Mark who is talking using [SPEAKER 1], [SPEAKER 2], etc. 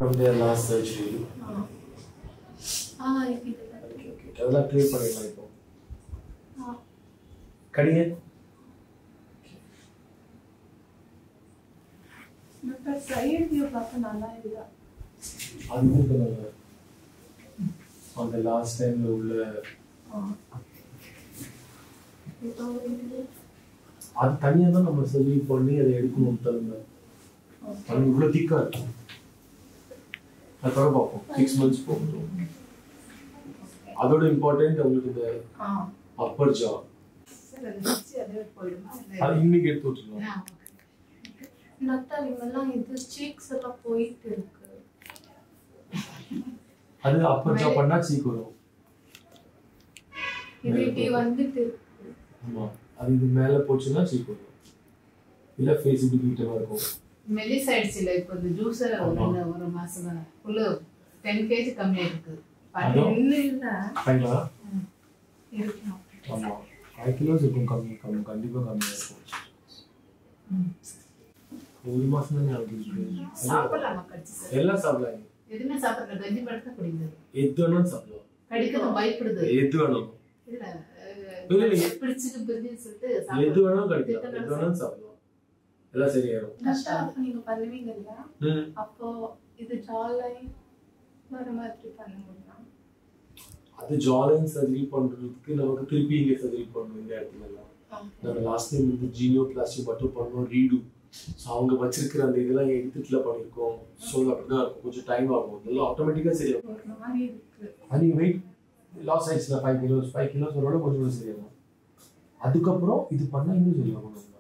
[SPEAKER 1] from their last surgery.
[SPEAKER 2] ஆ இது
[SPEAKER 1] Okay, okay. அதெல்லாம் clear பண்ணிடலாம் இப்போ
[SPEAKER 2] ஆ
[SPEAKER 1] கடிங்க
[SPEAKER 2] டாக்டர் சைடு வியூ பார்க்க நல்லா இல்லை
[SPEAKER 1] அது கொடுக்கல அந்த லாஸ்ட் டைம்ல உள்ள
[SPEAKER 2] ஆ இப்போ இது
[SPEAKER 1] அது தனியா தான் நம்ம சர்ஜரி பண்ணி அதை எடுக்கணும் தருங்க அது இவ்வளோ திக்கா இருக்கும் அதுக்காக பார்ப்போம் சிக்ஸ் மந்த்ஸ் போகும் அதோட இம்பார்ட்டன்ட் உங்களுக்கு இந்த
[SPEAKER 2] ஆ
[SPEAKER 1] அப்பர் ஜா
[SPEAKER 3] சார் அது வச்சு அதே போயிடுமா
[SPEAKER 1] அது இன்னைக்கு எடுத்து விட்டுருலாம்
[SPEAKER 3] ஆ,
[SPEAKER 2] டாக்டர் இவெல்லாம் இது சீக்ஸ் எல்லாம் போயிட்டு இருக்கு
[SPEAKER 1] அது அப்பர் ஜா பண்ணா சீக் வரும்
[SPEAKER 2] இது இப்படி வந்துட்டு இருக்கு
[SPEAKER 1] ஆமா அது இது மேல போச்சுன்னா சீக் வரும் இல்ல ஃபேஸ் இப்படி கிட்ட இருக்கும்
[SPEAKER 3] மெல்லிஸ் ஆயிடுச்சுல இப்போ இந்த ஜூஸை ஒரு
[SPEAKER 1] ஆமா.
[SPEAKER 3] ரெண்டு- ஒரு மாசம் தான் ஃபுல்லு டென் கேஜி கம்மியா இருக்கு
[SPEAKER 1] அதோ.
[SPEAKER 2] இல்லை இல்லை
[SPEAKER 1] ஃபைனா
[SPEAKER 2] இருக்கு
[SPEAKER 1] ஆமா ஃபைவ் கிலோஸ் இருக்கும் கம்மி கம்மி கண்டிப்பா கம்மியா இருக்கும் ஒரு மாசம் தானே ஆகுது
[SPEAKER 3] சாப்பிடலாமா கடிச்சு சார்
[SPEAKER 1] எல்லாம் சாப்பிடலாம்
[SPEAKER 3] எதுவுமே சாப்பிடல கஞ்சி மட்டும் தான் குடிக்குது
[SPEAKER 1] எது வேணாலும் சாப்பிடலாம்
[SPEAKER 3] கடிக்கிறது பயப்படுது
[SPEAKER 1] எது வேணாலும்
[SPEAKER 3] இல்ல
[SPEAKER 1] இல்ல, இல்ல.
[SPEAKER 3] அஹ், பிடிச்சிட்டு பிரிஞ்சுன்னு சொல்லிட்டு
[SPEAKER 1] எது
[SPEAKER 3] சாப்பிடுது.
[SPEAKER 1] வேணாலும் கிடைக்கலாம் எது வேணாலும் சாப்பிடலாம் எல்லாம் சரியாயிரும்
[SPEAKER 2] டாக்டர் அப்போ நீங்க பண்ணுவீங்கல்ல
[SPEAKER 1] ம்.
[SPEAKER 2] அப்போ இது ஜாலை வர மாதிரி பண்ண முடியுமா
[SPEAKER 1] அது ஜாலின் சர்ஜரி பண்றதுக்கு நமக்கு திருப்பி இங்க சர்ஜரி பண்ணணும் இந்த இடத்துல எல்லாம் நாங்கள் லாஸ்ட் டைம் வந்து ஜீனியோ பிளாஸ்டிக் மட்டும் பண்ணோம் ரீடு ஸோ அவங்க வச்சிருக்கிற அந்த இதெல்லாம் எடுத்துட்டுல பண்ணியிருக்கோம் ஸோ அப்படிதான் இருக்கும் கொஞ்சம் டைம் ஆகும் இதெல்லாம் ஆட்டோமேட்டிக்காக சரியாகும்
[SPEAKER 2] ஒரு மாதிரி இருக்கு
[SPEAKER 1] அது வெயிட் லாஸ் ஆயிடுச்சுல ஃபைவ் கிலோஸ் ஃபைவ் கிலோஸ் வரோட கொஞ்சம் கொஞ்சம் சரியாகும் அதுக்கப்புறம் இது பண்ணா இன்னும் சரியாகும்